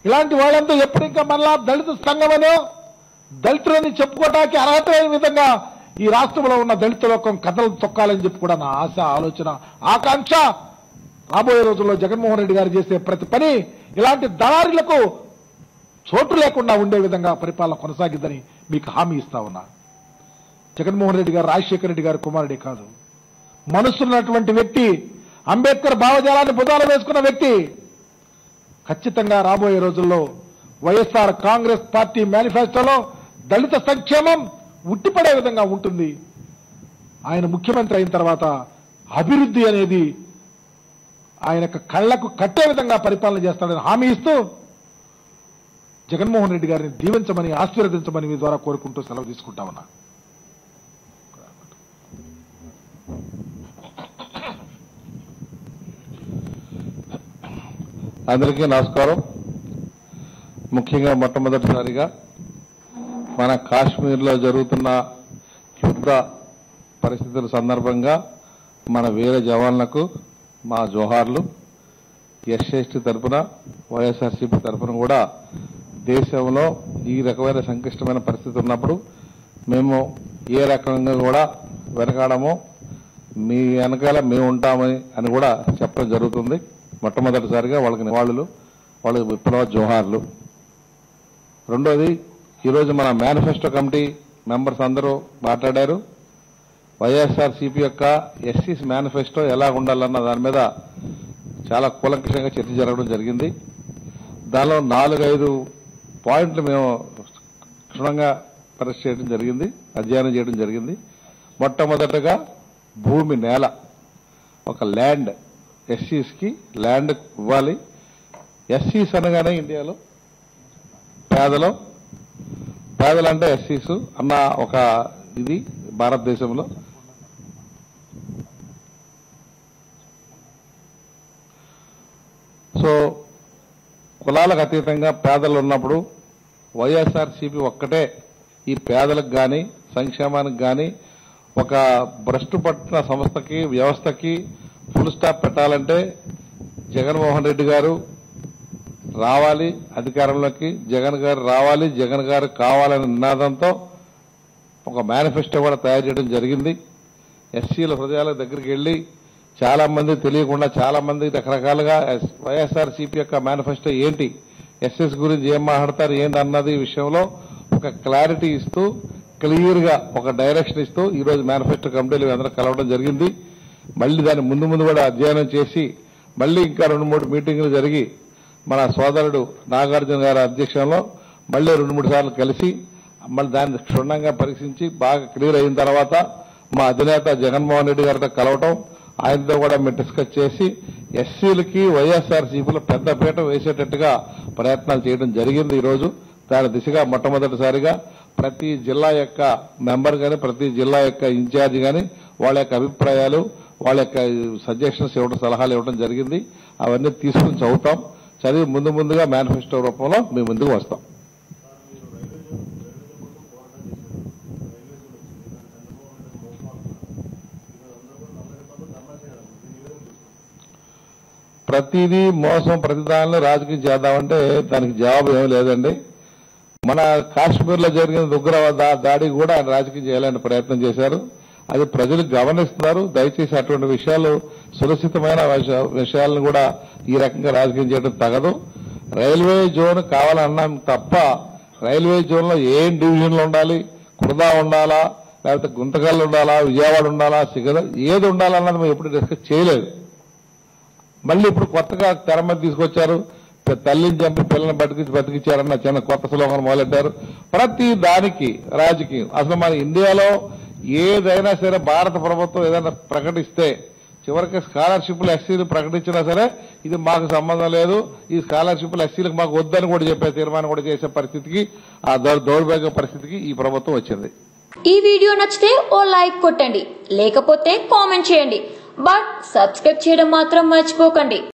ఇలాంటి వాళ్ళంతా ఎప్పుడు ఇంకా మళ్ళా దళిత సంఘమనో దళితులని చెప్పుకోవటానికి అర్హత లేని విధంగా ఈ రాష్ట్రంలో ఉన్న దళిత లోకం కథలు తొక్కాలని చెప్పి కూడా నా ఆశ ఆలోచన ఆకాంక్ష రాబోయే రోజుల్లో జగన్మోహన్ రెడ్డి గారు చేసే ప్రతి పని ఇలాంటి దళారులకు చోటు లేకుండా ఉండే విధంగా పరిపాలన కొనసాగిద్దని మీకు హామీ ఇస్తా ఉన్నా జగన్మోహన్ రెడ్డి గారు రాజశేఖర రెడ్డి గారు కుమారుడే కాదు మనసున్నటువంటి వ్యక్తి అంబేద్కర్ భావజాలాన్ని బుధాలు వేసుకున్న వ్యక్తి ఖచ్చితంగా రాబోయే రోజుల్లో వైఎస్ఆర్ కాంగ్రెస్ పార్టీ మేనిఫెస్టోలో దళిత సంక్షేమం ఉట్టిపడే విధంగా ఉంటుంది ఆయన ముఖ్యమంత్రి అయిన తర్వాత అభివృద్ధి అనేది ఆయన యొక్క కళ్లకు కట్టే విధంగా పరిపాలన చేస్తాడని హామీ ఇస్తూ జగన్మోహన్ రెడ్డి గారిని దీవించమని ఆశీర్వదించమని మీ ద్వారా కోరుకుంటూ సెలవు తీసుకుంటా ఉన్నా అందరికీ నమస్కారం ముఖ్యంగా మొట్టమొదటిసారిగా మన కాశ్మీర్లో జరుగుతున్న యుద్ధ పరిస్థితుల సందర్భంగా మన వీర జవాన్లకు మా జోహార్లు ఎస్ఎస్టీ తరపున వైఎస్ఆర్సీపీ తరపున కూడా దేశంలో ఈ రకమైన సంక్లిష్టమైన పరిస్థితి ఉన్నప్పుడు మేము ఏ రకంగా కూడా వెనకాడమో మీ వెనకాల మేము ఉంటామని అని కూడా చెప్పడం జరుగుతుంది మొట్టమొదటిసారిగా వాళ్ళకి నివాళులు వాళ్ళకి విప్లవ జోహార్లు రెండోది ఈరోజు మన మేనిఫెస్టో కమిటీ మెంబర్స్ అందరూ మాట్లాడారు వైఎస్ఆర్ సిపి యొక్క ఎస్సీస్ మేనిఫెస్టో ఎలా ఉండాలన్న దాని మీద చాలా కూలంకషంగా చర్చ జరగడం జరిగింది దానిలో నాలుగైదు పాయింట్లు మేము క్షుణ్ణంగా పరీక్ష చేయడం జరిగింది అధ్యయనం చేయడం జరిగింది మొట్టమొదటగా భూమి నేల ఒక ల్యాండ్ ఎస్సీస్కి ల్యాండ్ ఇవ్వాలి ఎస్సీస్ అనగానే ఇండియాలో పేదలు పేదలు అంటే ఎస్సీస్ అన్న ఒక ఇది భారతదేశంలో సో కులాలకు అతీతంగా పేదలు ఉన్నప్పుడు వైఎస్ఆర్ సిపి ఒక్కటే ఈ పేదలకు కానీ సంక్షేమానికి కానీ ఒక భ్రష్టు పట్టిన సంస్థకి వ్యవస్థకి ఫుల్ స్టాప్ పెట్టాలంటే జగన్మోహన్ రెడ్డి గారు రావాలి అధికారంలోకి జగన్ గారు రావాలి జగన్ గారు కావాలనే నినాదంతో ఒక మేనిఫెస్టో కూడా తయారు చేయడం జరిగింది ఎస్సీల హృదయాల దగ్గరికి వెళ్లి చాలా మంది తెలియకుండా చాలా మంది రకరకాలుగా వైఎస్ఆర్ సిపి యొక్క మేనిఫెస్టో ఏంటి ఎస్ఎస్ గురించి ఏం మాట్లాడతారు ఏంటి అన్నది విషయంలో ఒక క్లారిటీ ఇస్తూ క్లియర్ గా ఒక డైరెక్షన్ ఇస్తూ ఈ రోజు మేనిఫెస్టో కమిటీలు అందరూ కలవడం జరిగింది మళ్ళీ దాన్ని ముందు ముందు కూడా అధ్యయనం చేసి మళ్ళీ ఇంకా రెండు మూడు మీటింగులు జరిగి మన సోదరుడు నాగార్జున గారి అధ్యక్షంలో మళ్ళీ రెండు మూడు సార్లు కలిసి మళ్ళీ దాన్ని క్షుణ్ణంగా పరీక్షించి బాగా క్లియర్ అయిన తర్వాత మా అధినేత జగన్మోహన్ రెడ్డి గారితో కలవటం ఆయనతో కూడా మేము డిస్కస్ చేసి ఎస్సీలకి వైఎస్ఆర్ సీపీలో పెద్ద పీట వేసేటట్టుగా ప్రయత్నాలు చేయడం జరిగింది ఈరోజు దాని దిశగా మొట్టమొదటిసారిగా ప్రతి జిల్లా యొక్క మెంబర్ గాని ప్రతి జిల్లా యొక్క ఇన్ఛార్జ్ గాని వాళ్ళ యొక్క అభిప్రాయాలు వాళ్ళ యొక్క సజెషన్స్ ఇవ్వడం సలహాలు ఇవ్వడం జరిగింది అవన్నీ తీసుకుని చదువుతాం చదివి ముందు ముందుగా మేనిఫెస్టో రూపంలో మేము ముందుకు వస్తాం ప్రతిదీ మోసం ప్రతిదానిలో రాజకీయం చేద్దామంటే దానికి జవాబు ఏమీ లేదండి మన కాశ్మీర్ లో జరిగిన ఉగ్రవాద దాడి కూడా ఆయన రాజకీయం చేయాలని ప్రయత్నం చేశారు అది ప్రజలు గమనిస్తున్నారు దయచేసి అటువంటి విషయాలు సురక్షితమైన విష- విషయాలను కూడా ఈ రకంగా రాజకీయం చేయడం తగదు రైల్వే జోన్ కావాలన్నాం తప్ప రైల్వే జోన్ లో ఏం డివిజన్లు ఉండాలి కుర్దా ఉండాలా లేకపోతే గుంతకల్లు ఉండాలా విజయవాడ ఉండాలా సిగద ఏది ఉండాలన్నది మేము ఎప్పుడు డిస్కస్ చేయలేదు మళ్ళీ ఇప్పుడు కొత్తగా తెర మీద తీసుకొచ్చారు ప- తల్లిని చంపి పిల్లల్ని బతికి బతికిచ్చారన్న చిన్న కొత్త స్లోగన్ మొదలెట్టారు ప్రతి దానికి రాజకీయం అసలు మన ఇండియాలో ఏదైనా సరే భారత ప్రభుత్వం ఏదైనా ప్రకటిస్తే చివరికి స్కాలర్షిప్లు ఎస్సీలు ప్రకటించినా సరే ఇది మాకు సంబంధం లేదు ఈ స్కాలర్షిప్లు ఎస్సీలకు మాకు వద్దని కూడా చెప్పే తీర్మానం కూడా చేసే పరిస్థితికి ఆ దౌ- దౌర్భాగ్య పరిస్థితికి ఈ ప్రభుత్వం వచ్చింది ఈ వీడియో నచ్చితే ఓ లైక్ కొట్టండి లేకపోతే కామెంట్ చేయండి బట్ సబ్స్క్రైబ్ చేయడం మాత్రం మర్చిపోకండి